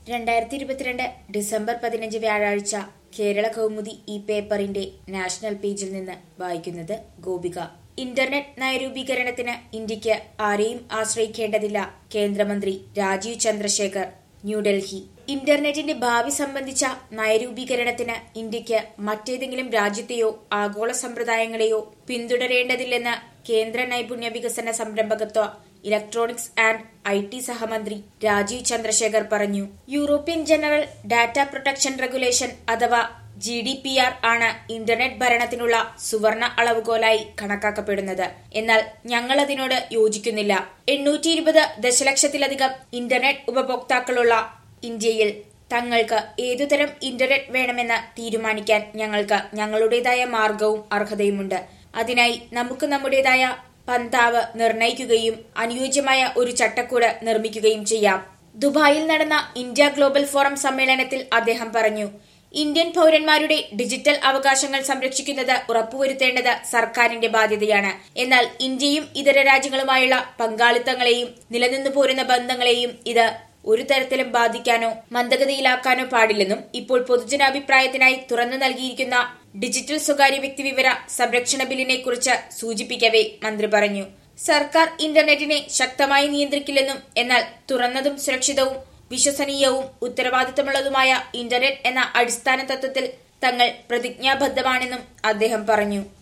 രണ്ടായിരത്തി ഇരുപത്തിരണ്ട് ഡിസംബർ പതിനഞ്ച് വ്യാഴാഴ്ച കേരള കൗമുദി ഈ പേപ്പറിന്റെ നാഷണൽ പേജിൽ നിന്ന് വായിക്കുന്നത് ഗോപിക ഇന്റർനെറ്റ് നയരൂപീകരണത്തിന് ഇന്ത്യക്ക് ആരെയും ആശ്രയിക്കേണ്ടതില്ല കേന്ദ്രമന്ത്രി രാജീവ് ചന്ദ്രശേഖർ ന്യൂഡൽഹി ഇന്റർനെറ്റിന്റെ ഭാവി സംബന്ധിച്ച നയരൂപീകരണത്തിന് ഇന്ത്യക്ക് മറ്റേതെങ്കിലും രാജ്യത്തെയോ ആഗോള സമ്പ്രദായങ്ങളെയോ പിന്തുടരേണ്ടതില്ലെന്ന് കേന്ദ്ര നൈപുണ്യ വികസന സംരംഭകത്വ ഇലക്ട്രോണിക്സ് ആൻഡ് ഐ ടി സഹമന്ത്രി രാജീവ് ചന്ദ്രശേഖർ പറഞ്ഞു European general data protection regulation അഥവാ ജി ഡി പി ആർ ആണ് ഇന്റർനെറ്റ് ഭരണത്തിനുള്ള സുവർണ അളവുകോലായി കണക്കാക്കപ്പെടുന്നത് എന്നാൽ ഞങ്ങൾ അതിനോട് യോജിക്കുന്നില്ല എണ്ണൂറ്റി ഇരുപത് ദശലക്ഷത്തിലധികം ഇന്റർനെറ്റ് ഉപഭോക്താക്കളുള്ള ഇന്ത്യയിൽ തങ്ങൾക്ക് ഏതുതരം ഇന്റർനെറ്റ് വേണമെന്ന് തീരുമാനിക്കാൻ ഞങ്ങൾക്ക് ഞങ്ങളുടേതായ മാർഗവും അർഹതയുമുണ്ട് അതിനായി നമുക്ക് നമ്മുടേതായ പന്താവ് നിർണയിക്കുകയും അനുയോജ്യമായ ഒരു ചട്ടക്കൂട് നിർമ്മിക്കുകയും ചെയ്യാം ദുബായിൽ നടന്ന ഇന്ത്യ ഗ്ലോബൽ ഫോറം സമ്മേളനത്തിൽ അദ്ദേഹം പറഞ്ഞു ഇന്ത്യൻ പൗരന്മാരുടെ ഡിജിറ്റൽ അവകാശങ്ങൾ സംരക്ഷിക്കുന്നത് ഉറപ്പുവരുത്തേണ്ടത് സർക്കാരിന്റെ ബാധ്യതയാണ് എന്നാൽ ഇന്ത്യയും ഇതര രാജ്യങ്ങളുമായുള്ള പങ്കാളിത്തങ്ങളെയും നിലനിന്നു പോരുന്ന ബന്ധങ്ങളെയും ഇത് ഒരു തരത്തിലും ബാധിക്കാനോ മന്ദഗതിയിലാക്കാനോ പാടില്ലെന്നും ഇപ്പോൾ പൊതുജനാഭിപ്രായത്തിനായി തുറന്നു നൽകിയിരിക്കുന്ന ഡിജിറ്റൽ സ്വകാര്യ വ്യക്തിവിവര സംരക്ഷണ ബില്ലിനെ കുറിച്ച് സൂചിപ്പിക്കവേ മന്ത്രി പറഞ്ഞു സർക്കാർ ഇന്റർനെറ്റിനെ ശക്തമായി നിയന്ത്രിക്കില്ലെന്നും എന്നാൽ തുറന്നതും സുരക്ഷിതവും വിശ്വസനീയവും ഉത്തരവാദിത്തമുള്ളതുമായ ഇന്റർനെറ്റ് എന്ന അടിസ്ഥാന തത്വത്തിൽ തങ്ങൾ പ്രതിജ്ഞാബദ്ധമാണെന്നും അദ്ദേഹം പറഞ്ഞു